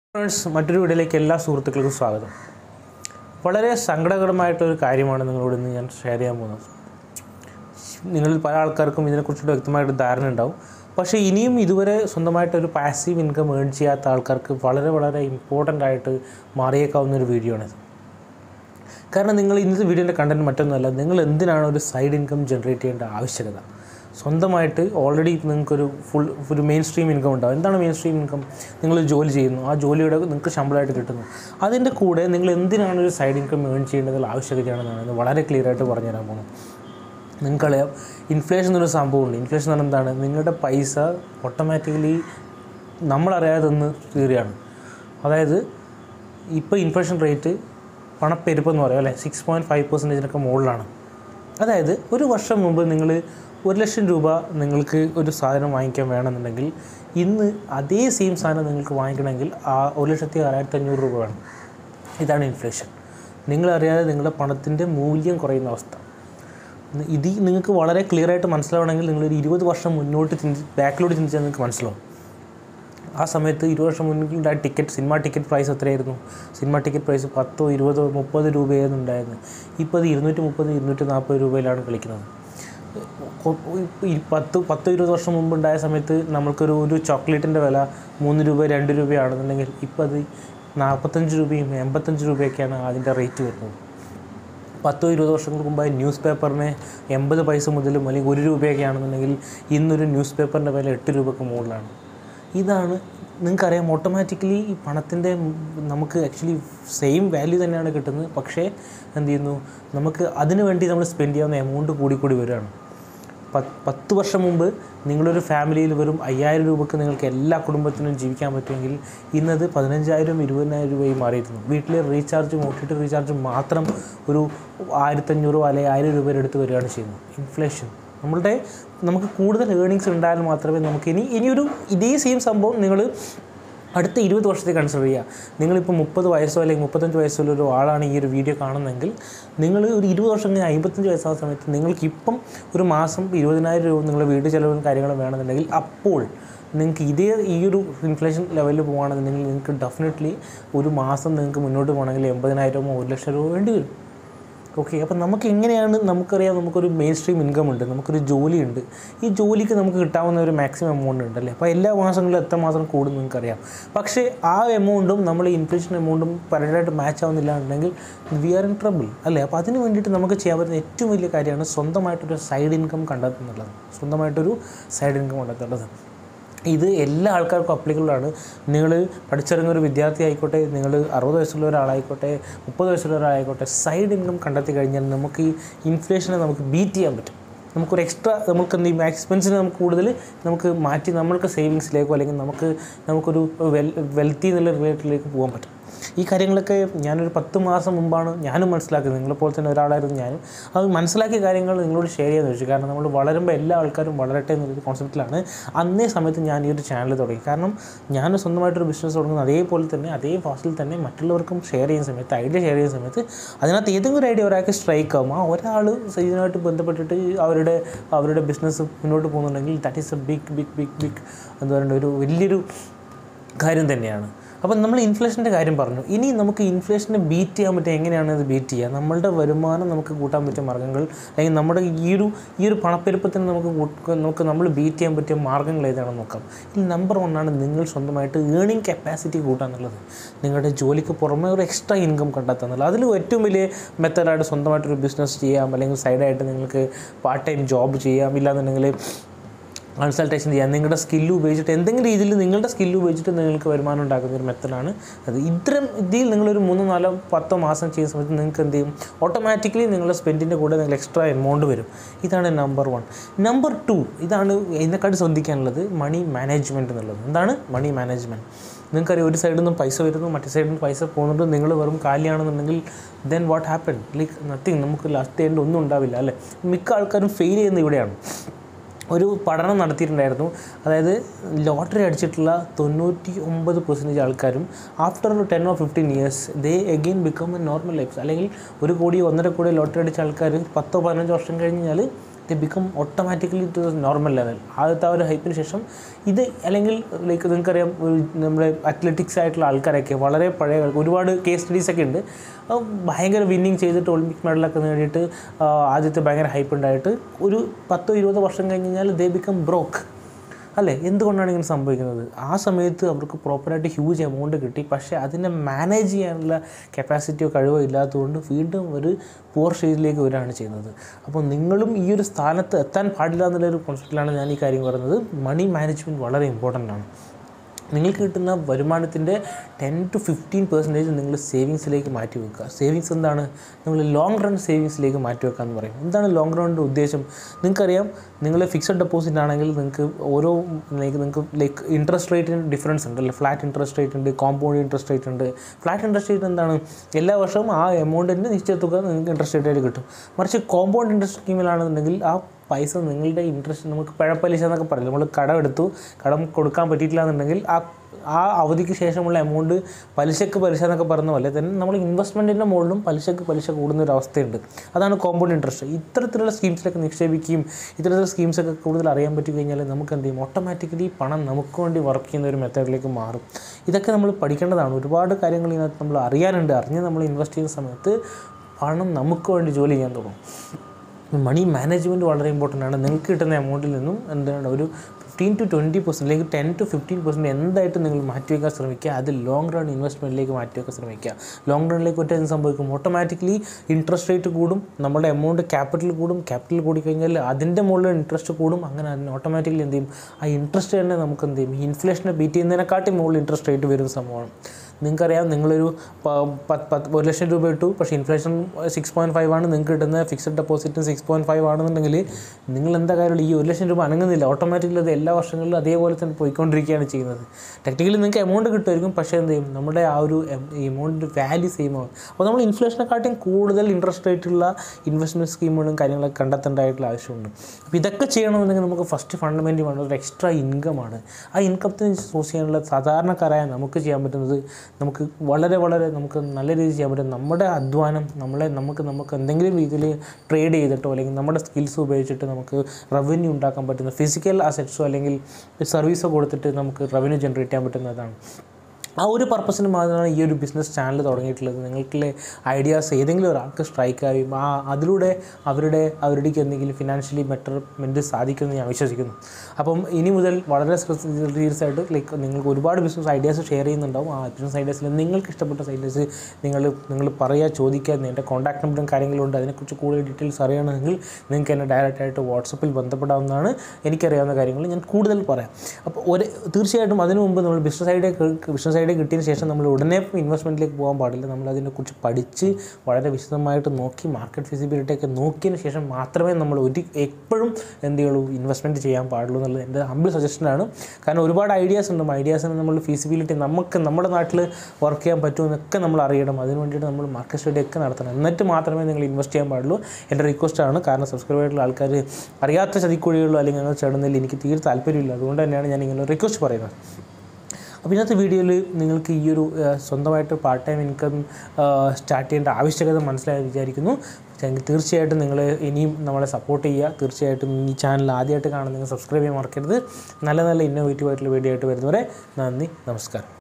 friends മറ്റൊരു വീഡിയോയിലേക്ക് എല്ലാ സുഹൃത്തുക്കൾക്കും സ്വാഗതം വളരെ സങ്കടകരമായിട്ടൊരു കാര്യമാണ് നിങ്ങളോട് ഇന്ന് ഞാൻ ഷെയർ ചെയ്യാൻ പോകുന്നത് നിങ്ങളിൽ പല ആൾക്കാർക്കും ഇതിനെക്കുറിച്ചൊരു വ്യക്തമായിട്ട് ധാരണ ഉണ്ടാവും പക്ഷേ ഇനിയും ഇതുവരെ സ്വന്തമായിട്ടൊരു പാസീവ് ഇൻകം ഏൺ ചെയ്യാത്ത ആൾക്കാർക്ക് വളരെ വളരെ ഇമ്പോർട്ടൻ്റ് ആയിട്ട് മാറിയേക്കാവുന്ന ഒരു വീഡിയോ ആണിത് കാരണം നിങ്ങൾ ഇന്നത്തെ വീഡിയോൻ്റെ കണ്ടന്റ് മറ്റൊന്നുമല്ല നിങ്ങൾ എന്തിനാണ് ഒരു സൈഡ് ഇൻകം ജനറേറ്റ് ചെയ്യേണ്ട ആവശ്യകത സ്വന്തമായിട്ട് ഓൾറെഡി നിങ്ങൾക്കൊരു ഫുൾ ഒരു മെയിൻ സ്ട്രീം ഇൻകം ഉണ്ടാവും എന്താണ് മെയിൻ സ്ട്രീം ഇൻകം നിങ്ങൾ ജോലി ചെയ്യുന്നു ആ ജോലിയുടെ നിങ്ങൾക്ക് ശമ്പളമായിട്ട് കിട്ടുന്നു അതിൻ്റെ കൂടെ നിങ്ങൾ എന്തിനാണ് ഒരു സൈഡ് ഇൻകം ഏൺ ചെയ്യേണ്ടതുള്ള ആവശ്യകതയാണെന്നാണ് വളരെ ക്ലിയർ ആയിട്ട് പറഞ്ഞുതരാൻ പോകുന്നത് നിങ്ങൾക്കറിയാം ഇൻഫ്ലേഷൻ എന്നൊരു സംഭവമുണ്ട് ഇൻഫ്ലേഷൻ എന്ന് പറഞ്ഞാൽ എന്താണ് നിങ്ങളുടെ പൈസ ഓട്ടോമാറ്റിക്കലി നമ്മളറിയാതെ ഒന്ന് തീരുകയാണ് അതായത് ഇപ്പോൾ ഇൻഫ്ലേഷൻ റേറ്റ് പണപ്പെരുപ്പം എന്ന് പറയും അല്ലേ സിക്സ് പോയിൻറ്റ് ഫൈവ് പെർസെൻറ്റേജിനൊക്കെ മുകളിലാണ് അതായത് ഒരു വർഷം മുമ്പ് നിങ്ങൾ ഒരു ലക്ഷം രൂപ നിങ്ങൾക്ക് ഒരു സാധനം വാങ്ങിക്കാൻ വേണമെന്നുണ്ടെങ്കിൽ ഇന്ന് അതേ സെയിം സാധനം നിങ്ങൾക്ക് വാങ്ങിക്കണമെങ്കിൽ ആ ഒരു ലക്ഷത്തി ആറായിരത്തി അഞ്ഞൂറ് രൂപ വേണം ഇതാണ് ഇൻഫ്ലേഷൻ നിങ്ങളറിയാതെ നിങ്ങളുടെ പണത്തിൻ്റെ മൂല്യം കുറയുന്ന അവസ്ഥ ഇത് നിങ്ങൾക്ക് വളരെ ക്ലിയർ ആയിട്ട് മനസ്സിലാവണമെങ്കിൽ നിങ്ങളൊരു ഇരുപത് വർഷം മുന്നോട്ട് ചിന്തി ബാക്കിലോട്ട് ചിന്തിച്ചാൽ നിങ്ങൾക്ക് മനസ്സിലാവും ആ സമയത്ത് ഇരുപത് വർഷം മുന്നിൽ ആ ടിക്കറ്റ് സിനിമ ടിക്കറ്റ് പ്രൈസ് എത്രയായിരുന്നു സിനിമ ടിക്കറ്റ് പ്രൈസ് പത്തോ ഇരുപതോ മുപ്പത് രൂപയായിരുന്നു ഉണ്ടായിരുന്നത് ഇപ്പോൾ അത് ഇരുന്നൂറ്റി മുപ്പത് ഇരുന്നൂറ്റി നാൽപ്പത് രൂപയിലാണ് കളിക്കുന്നത് കൊ- ഈ പത്ത് പത്ത് ഇരുപത് വർഷം മുമ്പ് ഉണ്ടായ സമയത്ത് നമ്മൾക്കൊരു ഒരു ചോക്ലേറ്റിൻ്റെ വില മൂന്ന് രൂപ രണ്ട് രൂപയാണെന്നുണ്ടെങ്കിൽ ഇപ്പോൾ അത് നാൽപ്പത്തഞ്ച് രൂപയും എൺപത്തഞ്ച് രൂപയൊക്കെയാണ് അതിൻ്റെ റേറ്റ് വരുന്നത് പത്തോ ഇരുപത് വർഷങ്ങൾക്ക് മുമ്പായി ന്യൂസ് പേപ്പറിന് എൺപത് പൈസ മുതലും അല്ലെങ്കിൽ ഒരു രൂപയൊക്കെ ആണെന്നുണ്ടെങ്കിൽ ഇന്നൊരു ന്യൂസ് പേപ്പറിൻ്റെ വില എട്ട് രൂപയ്ക്ക് മുകളിലാണ് ഇതാണ് നിങ്ങൾക്കറിയാം ഓട്ടോമാറ്റിക്കലി ഈ പണത്തിൻ്റെ നമുക്ക് ആക്ച്വലി സെയിം വാല്യൂ തന്നെയാണ് കിട്ടുന്നത് പക്ഷേ എന്ത് ചെയ്യുന്നു നമുക്ക് അതിനു വേണ്ടി നമ്മൾ സ്പെൻഡ് ചെയ്യാവുന്ന എമൗണ്ട് കൂടി കൂടി വരികയാണ് പത്ത് പത്ത് വർഷം മുമ്പ് നിങ്ങളൊരു ഫാമിലിയിൽ വെറും അയ്യായിരം രൂപക്ക് നിങ്ങൾക്ക് എല്ലാ കുടുംബത്തിനും ജീവിക്കാൻ പറ്റുമെങ്കിൽ ഇന്നത് പതിനഞ്ചായിരം ഇരുപതിനായിരം രൂപയായി മാറിയിരുന്നു വീട്ടിൽ റീചാർജും ഒ ടി ടി റീചാർജും മാത്രം ഒരു ആയിരത്തഞ്ഞൂറോ അല്ലെങ്കിൽ ആയിരം രൂപയുടെ അടുത്ത് വരികയാണ് ചെയ്യുന്നത് ഇൻഫ്ലേഷൻ നമ്മളുടെ നമുക്ക് കൂടുതൽ ഏണിങ്സ് ഉണ്ടായാൽ മാത്രമേ നമുക്ക് ഇനി ഇനിയൊരു ഇതേ സെയിം സംഭവം നിങ്ങൾ അടുത്ത ഇരുപത് വർഷത്തെ കൺസിഡർ ചെയ്യുക നിങ്ങളിപ്പോൾ മുപ്പത് വയസ്സോ അല്ലെങ്കിൽ മുപ്പത്തഞ്ച് വയസ്സുള്ള ഒരു ആളാണ് ഈ ഒരു വീഡിയോ കാണുന്നതെങ്കിൽ നിങ്ങൾ ഒരു ഇരുപത് വർഷം കഴിഞ്ഞ് അമ്പത്തഞ്ച് വയസ്സാകുന്ന സമയത്ത് നിങ്ങൾക്ക് ഇപ്പം ഒരു മാസം ഇരുപതിനായിരം രൂപ നിങ്ങളുടെ വീട് ചിലവും കാര്യങ്ങളും വേണമെന്നുണ്ടെങ്കിൽ അപ്പോൾ നിങ്ങൾക്ക് ഇതേ ഈ ഒരു ഇൻഫ്ലേഷൻ ലെവലിൽ പോകുകയാണെന്നുണ്ടെങ്കിൽ നിങ്ങൾക്ക് ഡെഫിനറ്റ്ലി ഒരു മാസം നിങ്ങൾക്ക് മുന്നോട്ട് പോകണമെങ്കിൽ എൺപതിനായിരമോ ഒരു ലക്ഷം രൂപ വേണ്ടി വരും ഓക്കെ അപ്പം നമുക്ക് എങ്ങനെയാണ് നമുക്കറിയാം നമുക്കൊരു മെയിൻ സ്ട്രീം ഇൻകം ഉണ്ട് നമുക്കൊരു ജോലിയുണ്ട് ഈ ജോലിക്ക് നമുക്ക് കിട്ടാവുന്ന ഒരു മാക്സിമം എമൗണ്ട് ഉണ്ടല്ലേ അപ്പോൾ എല്ലാ മാസങ്ങളിലും എത്ര മാസം കൂടും നിങ്ങൾക്കറിയാം പക്ഷേ ആ എമൗണ്ടും നമ്മൾ ഇൻഫ്ലേഷൻ എമൗണ്ടും പരമായിട്ട് മാച്ച് ആവുന്നില്ല എന്നുണ്ടെങ്കിൽ വി ആർ ഇൻ ട്രബിൾ അല്ലേ അപ്പോൾ അതിന് വേണ്ടിയിട്ട് നമുക്ക് ചെയ്യാൻ പറ്റുന്ന ഏറ്റവും വലിയ കാര്യമാണ് സ്വന്തമായിട്ടൊരു സൈഡ് ഇൻകം കണ്ടെത്തുന്നുള്ളത് സ്വന്തമായിട്ടൊരു സൈഡ് ഇൻകം കണ്ടെത്തുന്നത് ഇത് എല്ലാ ആൾക്കാർക്കും applicable ആണ് നിങ്ങൾ പഠിച്ചിറങ്ങിയ ഒരു വിദ്യാർത്ഥി ആയിക്കോട്ടെ നിങ്ങൾ അറുപത് വയസ്സുള്ള ഒരാളായിക്കോട്ടെ മുപ്പത് വയസ്സുള്ള ഒരാളായിക്കോട്ടെ സൈഡ് ഇൻകം കണ്ടെത്തി കഴിഞ്ഞാൽ നമുക്ക് ഈ ഇൻഫ്ലേഷനെ നമുക്ക് ബീറ്റ് ചെയ്യാൻ പറ്റും നമുക്കൊരു എക്സ്ട്രാ നമുക്ക് എന്ത് ചെയ്യും എക്സ്പെൻസിന് നമുക്ക് കൂടുതൽ നമുക്ക് മാറ്റി നമ്മൾക്ക് സേവിങ്സിലേക്കോ അല്ലെങ്കിൽ നമുക്ക് നമുക്കൊരു വെൽ വെൽത്തി എന്നുള്ള റിലേറ്റഡിലേക്ക് പോകാൻ പറ്റും ഈ കാര്യങ്ങളൊക്കെ ഞാനൊരു പത്ത് മാസം മുമ്പാണ് ഞാനും മനസ്സിലാക്കിയത് നിങ്ങളെപ്പോലെ തന്നെ ഒരാളായിരുന്നു ഞാനും അത് മനസ്സിലാക്കിയ കാര്യങ്ങൾ നിങ്ങളോട് ഷെയർ ചെയ്യാന്ന് വെച്ചു കാരണം നമ്മൾ വളരുമ്പോൾ എല്ലാ ആൾക്കാരും വളരട്ടെ എന്നൊരു കോൺസെപ്റ്റിലാണ് അന്നേ സമയത്ത് ഞാൻ ഈ ഒരു ചാനൽ തുടങ്ങി കാരണം ഞാൻ സ്വന്തമായിട്ടൊരു ബിസിനസ് തുടങ്ങുന്നത് അതേപോലെ തന്നെ അതേ ഫാസ്റ്റിൽ തന്നെ മറ്റുള്ളവർക്കും ഷെയർ ചെയ്യുന്ന സമയത്ത് ഐഡിയ ഷെയർ ചെയ്യുന്ന സമയത്ത് അതിനകത്ത് ഏതെങ്കിലും ഒരു ഐഡിയ ഒരാൾക്ക് സ്ട്രൈക്ക് ആവും ആ ഒരാൾ ഇതിനായിട്ട് ബന്ധപ്പെട്ടിട്ട് അവരുടെ അവരുടെ ബിസിനസ് മുന്നോട്ട് പോകുന്നുണ്ടെങ്കിൽ that is a big big big big എന്താ പറയുക ഒരു വലിയൊരു കാര്യം തന്നെയാണ് അപ്പം നമ്മൾ ഇൻഫ്ലേഷൻ്റെ കാര്യം പറഞ്ഞു ഇനി നമുക്ക് ഇൻഫ്ലേഷനെ ബീറ്റ് ചെയ്യാൻ പറ്റുക എങ്ങനെയാണ് ഇത് ബീറ്റ് ചെയ്യുക നമ്മളുടെ വരുമാനം നമുക്ക് കൂട്ടാൻ പറ്റിയ മാർഗ്ഗങ്ങൾ അല്ലെങ്കിൽ നമ്മുടെ ഈ ഒരു ഈ ഒരു പണപ്പെരുപ്പത്തിന് നമുക്ക് കൂട്ട് നമുക്ക് നമ്മൾ ബീറ്റ് ചെയ്യാൻ പറ്റിയ മാർഗ്ഗങ്ങൾ ഏതാണെന്ന് നോക്കാം ഈ നമ്പർ ആണ് നിങ്ങൾ സ്വന്തമായിട്ട് ഏണിംഗ് കപ്പാസിറ്റി കൂട്ടുക എന്നുള്ളത് നിങ്ങളുടെ ജോലിക്ക് പുറമെ ഒരു എക്സ്ട്രാ ഇൻകം കണ്ടെത്തുക എന്നുള്ളത് അതിൽ ഏറ്റവും വലിയ മെത്തഡായിട്ട് സ്വന്തമായിട്ടൊരു ബിസിനസ് ചെയ്യാം അല്ലെങ്കിൽ സൈഡായിട്ട് നിങ്ങൾക്ക് പാർട്ട് ടൈം ജോബ് ചെയ്യാം ഇല്ലാന്നുണ്ടെങ്കിൽ കൺസൾട്ടേഷൻ ചെയ്യാൻ നിങ്ങളുടെ സ്കില്ല് ഉപയോഗിച്ചിട്ട് എന്തെങ്കിലും രീതിയിൽ നിങ്ങളുടെ സ്കില്ല് ഉപയോഗിച്ചിട്ട് നിങ്ങൾക്ക് വരുമാനം ഉണ്ടാക്കുന്ന ഒരു മെത്തഡാണ് അത് ഇത്തരം ഇതിൽ നിങ്ങളൊരു മൂന്നോ നാലോ പത്തോ മാസം ചെയ്യുന്ന സമയത്ത് നിങ്ങൾക്ക് എന്ത് ചെയ്യും ഓട്ടോമാറ്റിക്കലി നിങ്ങളുടെ സ്പെൻഡിൻ്റെ കൂടെ നിങ്ങൾ എക്സ്ട്രാ എമൗണ്ട് വരും ഇതാണ് നമ്പർ വൺ നമ്പർ ടു ഇതാണ് ഇതിനെക്കാട്ടി ശ്രദ്ധിക്കാനുള്ളത് മണി മാനേജ്മെൻറ്റ് എന്നുള്ളത് എന്താണ് മണി മാനേജ്മെൻറ്റ് നിങ്ങൾക്കറിയാം ഒരു സൈഡിൽ നിന്നും പൈസ വരുന്നു മറ്റേ സൈഡിൽ നിന്ന് പൈസ പോകുന്നുണ്ട് നിങ്ങൾ വെറും കാലിയാണെന്നുണ്ടെങ്കിൽ then what happen like nothing നമുക്ക് ലാസ്റ്റ് എൻഡ് ഒന്നും ഉണ്ടാവില്ല അല്ലേ മിക്ക ആൾക്കാരും ഫെയിൽ ചെയ്യുന്ന ഇവിടെയാണ് ഒരു പഠനം നടത്തിയിട്ടുണ്ടായിരുന്നു അതായത് ലോട്ടറി അടിച്ചിട്ടുള്ള തൊണ്ണൂറ്റി ഒമ്പത് പെർസെൻറ്റേജ് ആൾക്കാരും ആഫ്റ്റർ ഒരു ten or fifteen years they again become a normal life അല്ലെങ്കിൽ ഒരു കോടി ഒന്നര കോടി ലോട്ടറി അടിച്ച ആൾക്കാർ പത്തോ പതിനഞ്ചോ വർഷം കഴിഞ്ഞാൽ they become automatically to normal level ആദ്യത്തെ ആ ഒരു ഹൈപ്പിന് ശേഷം ഇത് അല്ലെങ്കിൽ ലൈക്ക് നിങ്ങൾക്കറിയാം ഒരു നമ്മുടെ അത്ലറ്റിക്സ് ആയിട്ടുള്ള ആൾക്കാരൊക്കെ വളരെ പഴയ ആൾ- ഒരുപാട് കേസ് സ്റ്റഡീസ് ഒക്കെ ഉണ്ട് അത് ഭയങ്കര വിന്നിങ് ചെയ്തിട്ട് ഒളിമ്പിക് മെഡലൊക്കെ നേടിയിട്ട് ആ, ആദ്യത്തെ ഭയങ്കര ഹൈപ്പ് ഉണ്ടായിട്ട് ഒരു പത്തോ ഇരുപതോ വർഷം കഴിഞ്ഞ് കഴിഞ്ഞാൽ ദേ ബിക്കം ബ്രോക്ക് അല്ലേ എന്തുകൊണ്ടാണ് ഇങ്ങനെ സംഭവിക്കുന്നത് ആ സമയത്ത് അവർക്ക് പ്രോപ്പറായിട്ട് ഹ്യൂജ് എമൗണ്ട് കിട്ടി പക്ഷേ അതിനെ മാനേജ് ചെയ്യാനുള്ള കപ്പാസിറ്റിയോ കഴിവോ ഇല്ലാത്തതുകൊണ്ട് വീണ്ടും ഒരു പോർ സ്റ്റേജിലേക്ക് വരികയാണ് ചെയ്യുന്നത് അപ്പോൾ നിങ്ങളും ഈ ഒരു സ്ഥാനത്ത് എത്താൻ പാടില്ല എന്നുള്ളൊരു കോൺസെപ്റ്റിലാണ് ഞാൻ ഈ കാര്യം പറയുന്നത് മണി മാനേജ്മെൻറ്റ് വളരെ ഇമ്പോർട്ടൻ്റ് ആണ് നിങ്ങൾക്ക് കിട്ടുന്ന വരുമാനത്തിൻ്റെ ടെൻ ടു ഫിഫ്റ്റീൻ പെർസെൻറ്റേജ് നിങ്ങൾ സേവിങ്സിലേക്ക് മാറ്റി വെക്കുക സേവിങ്സ് എന്താണ് നിങ്ങൾ ലോങ് റൺ സേവിങ്സിലേക്ക് മാറ്റി വെക്കുക എന്ന് പറയും എന്താണ് ലോങ് റണ്ണിൻ്റെ ഉദ്ദേശം നിങ്ങൾക്കറിയാം നിങ്ങൾ ഫിക്സഡ് ഡെപ്പോസിറ്റ് ആണെങ്കിൽ നിങ്ങൾക്ക് ഓരോ ലൈക്ക് നിങ്ങൾക്ക് ലൈക്ക് ഇൻട്രസ്റ്റ് റേറ്റിന് ഡിഫറൻസ് ഉണ്ട് അല്ലേ ഫ്ലാറ്റ് ഇൻട്രസ്റ്റ് റേറ്റ് ഉണ്ട് കോമ്പൗണ്ട് ഇൻട്രസ്റ്റ് റേറ്റ് ഉണ്ട് ഫ്ലാറ്റ് ഇൻട്രസ്റ്റ് റേറ്റ് എന്താണ് എല്ലാ വർഷവും ആ എമൗണ്ടിൻ്റെ നിശ്ചിത തുക നിങ്ങൾക്ക് ഇൻട്രസ്റ്റ് റേറ്റായിട്ട് കിട്ടും മറിച്ച് കോമ്പൗണ്ട് ഇൻട്രസ്റ്റ് സ്കീമിലാണെന്നുണ്ടെങ്കിൽ ആ പൈസ നിങ്ങളുടെ ഇൻട്രസ്റ്റ് നമുക്ക് പിഴപ്പലിശ എന്നൊക്കെ പറയും നമ്മൾ കടം എടുത്തു കടം കൊടുക്കാൻ പറ്റിയിട്ടില്ല എന്നുണ്ടെങ്കിൽ ആ ആ അവധിക്ക് ശേഷമുള്ള എമൗണ്ട് പലിശക്ക് പലിശ എന്നൊക്കെ പറയുന്ന പോലെ തന്നെ നമ്മൾ ഇൻവെസ്റ്റ്മെൻറ്റിൻ്റെ മുകളിലും പലിശക്ക് പലിശ കൂടുന്ന ഒരു അവസ്ഥയുണ്ട് അതാണ് കോമ്പൗണ്ട് ഇൻട്രസ്റ്റ് ഇത്തരത്തിലുള്ള സ്കീംസിലൊക്കെ നിക്ഷേപിക്കുകയും ഇത്തരത്തിലുള്ള സ്കീംസൊക്കെ കൂടുതൽ അറിയാൻ പറ്റി കഴിഞ്ഞാൽ നമുക്ക് എന്ത് ചെയ്യും ഓട്ടോമാറ്റിക്കലി പണം നമുക്ക് വേണ്ടി വർക്ക് ചെയ്യുന്ന ഒരു മെത്തേഡിലേക്ക് മാറും ഇതൊക്കെ നമ്മൾ പഠിക്കേണ്ടതാണ് ഒരുപാട് കാര്യങ്ങൾ ഇതിനകത്ത് നമ്മൾ അറിയാനുണ്ട് അറിഞ്ഞ് നമ്മൾ ഇൻവെസ്റ്റ് ചെയ്യുന്ന സമയത്ത് പണം നമുക്ക് വേണ്ടി ജോലി ചെയ്യാൻ തുടങ്ങും മണി മാനേജ്മെൻറ്റ് വളരെ ഇമ്പോർട്ടൻ്റ് ആണ് നിങ്ങൾക്ക് കിട്ടുന്ന എമൗണ്ടിൽ നിന്നും എന്താണ് ഒരു ഫിഫ്റ്റീൻ ടു ട്വൻറ്റി പെർസെൻറ്റ് അല്ലെങ്കിൽ ടെൻ ടു ഫിഫ്റ്റീൻ പെർസെൻറ്റ് എന്തായിട്ടും നിങ്ങൾ മാറ്റിവെക്കാൻ ശ്രമിക്കുക അത് ലോങ് റൺ ഇൻവെസ്റ്റ്മെൻറ്റിലേക്ക് മാറ്റിവെക്കാൻ ശ്രമിക്കുക ലോങ് റണ്ണിലേക്ക് ഒറ്റ എന്ത് സംഭവിക്കും ഓട്ടോമാറ്റിക്കലി ഇൻട്രസ്റ്റ് റേറ്റ് കൂടും നമ്മുടെ എമൗണ്ട് ക്യാപിറ്റൽ കൂടും ക്യാപിറ്റൽ കൂടിക്കഴിഞ്ഞാൽ അതിൻ്റെ മുകളിൽ ഇൻട്രസ്റ്റ് കൂടും അങ്ങനെ അതിന് ഓട്ടോമാറ്റിക്കലി എന്ത് ചെയ്യും ആ ഇൻട്രസ്റ്റ് തന്നെ നമുക്ക് എന്ത് ചെയ്യും ഇൻഫ്ലേഷനെ ബീറ്റ് ചെയ്യുന്നതിനെക്കാട്ടി മുകളിൽ ഇൻട്രസ്റ്റ് റേറ്റ് വരുന്ന സംഭവമാണ് നിങ്ങൾക്കറിയാം നിങ്ങളൊരു പ- പത്ത് പത്ത് ഒരു ലക്ഷം രൂപ ഇട്ടു പക്ഷേ ഇൻഫ്ലേഷൻ സിക്സ് പോയിൻറ്റ് ഫൈവ് ആണ് നിങ്ങൾക്ക് കിട്ടുന്ന ഫിക്സഡ് ഡെപ്പോസിറ്റും സിക്സ് പോയിൻറ്റ് ഫൈവ് ആണെന്നുണ്ടെങ്കിൽ നിങ്ങൾ എന്താ കാര്യമുള്ള ഈ ഒരു ലക്ഷം രൂപ അനങ്ങുന്നില്ല ഓട്ടോമാറ്റിക്കലി അത് എല്ലാ വർഷങ്ങളിലും അതേപോലെ തന്നെ പോയിക്കൊണ്ടിരിക്കുകയാണ് ചെയ്യുന്നത് ടെക്നിക്കലി നിങ്ങൾക്ക് എമൗണ്ട് കിട്ടുമായിരിക്കും പക്ഷേ എന്ത് ചെയ്യും നമ്മുടെ ആ ഒരു എമൗണ്ട് വാല്യൂ സെയിം ആവും അപ്പോൾ നമ്മൾ ഇൻഫ്ലേഷനെക്കാട്ടിയും കൂടുതൽ ഇൻട്രസ്റ്റ് റേറ്റുള്ള ഇൻവെസ്റ്റ്മെൻറ്റ് സ്കീമുകളും കാര്യങ്ങളൊക്കെ കണ്ടെത്തേണ്ടതായിട്ടുള്ള ആവശ്യമുണ്ട് അപ്പോൾ ഇതൊക്കെ ചെയ്യണമെന്നുണ്ടെങ്കിൽ നമുക്ക് ഫസ്റ്റ് ഫണ്ടമെൻ്റ് വേണ്ട ഒരു എക്സ്ട്രാ ഇൻകമാണ് ആ ഇൻകത്തിന് സോഴ്സ് ചെയ്യാനുള്ള സാധാരണക്കാരായ നമുക്ക് ചെയ്യാൻ പറ്റുന്നത് നമുക്ക് വളരെ വളരെ നമുക്ക് നല്ല രീതിയിൽ ചെയ്യാൻ പറ്റും നമ്മുടെ അധ്വാനം നമ്മളെ നമുക്ക് നമുക്ക് എന്തെങ്കിലും രീതിയിൽ ട്രേഡ് ചെയ്തിട്ടോ അല്ലെങ്കിൽ നമ്മുടെ സ്കിൽസ് ഉപയോഗിച്ചിട്ട് നമുക്ക് റവന്യൂ ഉണ്ടാക്കാൻ പറ്റുന്ന ഫിസിക്കൽ അസറ്റ്സോ അല്ലെങ്കിൽ സർവീസോ കൊടുത്തിട്ട് നമുക്ക് റവന്യൂ ജനറേറ്റ് ചെയ്യാൻ പറ്റുന്നതാണ് ആ ഒരു പർപ്പസിന് മാത്രമാണ് ഈ ഒരു ബിസിനസ് ചാനൽ തുടങ്ങിയിട്ടുള്ളത് നിങ്ങൾക്കുള്ള ഐഡിയാസ് ഏതെങ്കിലും ഒരാൾക്ക് സ്ട്രൈക്ക് ആയും ആ അതിലൂടെ അവരുടെ അവരുടേക്ക് എന്തെങ്കിലും ഫിനാൻഷ്യലി ബെറ്റർമെൻറ്റ് സാധിക്കുമെന്ന് ഞാൻ വിശ്വസിക്കുന്നു അപ്പം ഇനി മുതൽ വളരെ സീരിയസ് ആയിട്ട് ലൈക്ക് നിങ്ങൾക്ക് ഒരുപാട് ബിസിനസ് ഐഡിയാസ് ഷെയർ ചെയ്യുന്നുണ്ടാവും ആ ബിസിനസ് ഐഡിയാസിൽ നിങ്ങൾക്ക് ഇഷ്ടപ്പെട്ട ഐഡിയാസ് നിങ്ങൾ നിങ്ങൾ പറയുക ചോദിക്കുക എൻ്റെ കോൺടാക്ട് നമ്പറും കാര്യങ്ങളും ഉണ്ട് അതിനെക്കുറിച്ച് കൂടുതൽ ഡീറ്റെയിൽസ് അറിയണമെങ്കിൽ നിങ്ങൾക്ക് എന്നെ ഡയറക്റ്റ് ആയിട്ട് വാട്സപ്പിൽ ബന്ധപ്പെടാവുന്നതാണ് എനിക്കറിയാവുന്ന കാര്യങ്ങൾ ഞാൻ കൂടുതൽ പറയാം അപ്പോൾ ഒരു തീർച്ചയായിട്ടും അതിനു മുമ്പ് നമ്മൾ ബിസിനസ് ഐഡിയ ബിസിനസ് ഐഡിയ കിട്ടിയതിന് ശേഷം നമ്മൾ ഉടനെ ഇൻവെസ്റ്റ്മെൻറ്റിലേക്ക് പോകാൻ പാടില്ല നമ്മൾ അതിനെക്കുറിച്ച് പഠിച്ച് വളരെ വിശദമായിട്ട് നോക്കി മാർക്കറ്റ് ഫിസിബിലിറ്റി ഒക്കെ നോക്കിയതിന് ശേഷം മാത്രമേ നമ്മൾ ഒരു എപ്പോഴും എന്ത് ചെയ്യുള്ളൂ ഇൻവെസ്റ്റ്മെൻറ്റ് ചെയ്യാൻ പാടുള്ളൂ എന്നുള്ളത് എൻ്റെ ഹമ്പിൾ സജഷനാണ് കാരണം ഒരുപാട് ഐഡിയാസ് ഉണ്ട് ഐഡിയാസിന് നമ്മൾ ഫീസിബിലിറ്റി നമുക്ക് നമ്മുടെ നാട്ടിൽ വർക്ക് ചെയ്യാൻ പറ്റുമെന്നൊക്കെ നമ്മൾ അറിയണം അതിന് വേണ്ടിയിട്ട് നമ്മൾ മാർക്കറ്റ് സ്റ്റഡി ഒക്കെ നടത്തണം എന്നിട്ട് മാത്രമേ നിങ്ങൾ ഇൻവെസ്റ്റ് ചെയ്യാൻ പാടുള്ളൂ എൻ്റെ റിക്വസ്റ്റ് ആണ് കാരണം സബ്സ്ക്രൈബ് ആയിട്ടുള്ള ആൾക്കാർ അറിയാത്ത ചതിക്കുഴികളോ അല്ലെങ്കിൽ അങ്ങനെ ചേർന്നതിൽ എനിക്ക് തീരെ താല്പര്യമില്ല അതുകൊണ്ട് തന്നെയാണ് ഞാൻ ഇങ്ങനെ റിക്വസ്റ്റ് പറയുന്നത് അപ്പോൾ ഇന്നത്തെ വീഡിയോയിൽ നിങ്ങൾക്ക് ഈ ഒരു ആ, സ്വന്തമായിട്ട് പാർട്ട് ടൈം ഇൻകം സ്റ്റാർട്ട് ചെയ്യേണ്ട ആവശ്യകത മനസ്സിലായി വിചാരിക്കുന്നു എങ്കിൽ തീർച്ചയായിട്ടും നിങ്ങൾ ഇനിയും നമ്മളെ സപ്പോർട്ട് ചെയ്യുക തീർച്ചയായിട്ടും ഈ ചാനൽ ആദ്യമായിട്ട് കാണുന്ന നിങ്ങൾ സബ്സ്ക്രൈബ് ചെയ്യാൻ മറക്കരുത് നല്ല നല്ല ഇന്നോവേറ്റീവ് ആയിട്ടുള്ള വീഡിയോ ആയിട്ട് വരുന്നവരെ നന്ദി നമസ്കാരം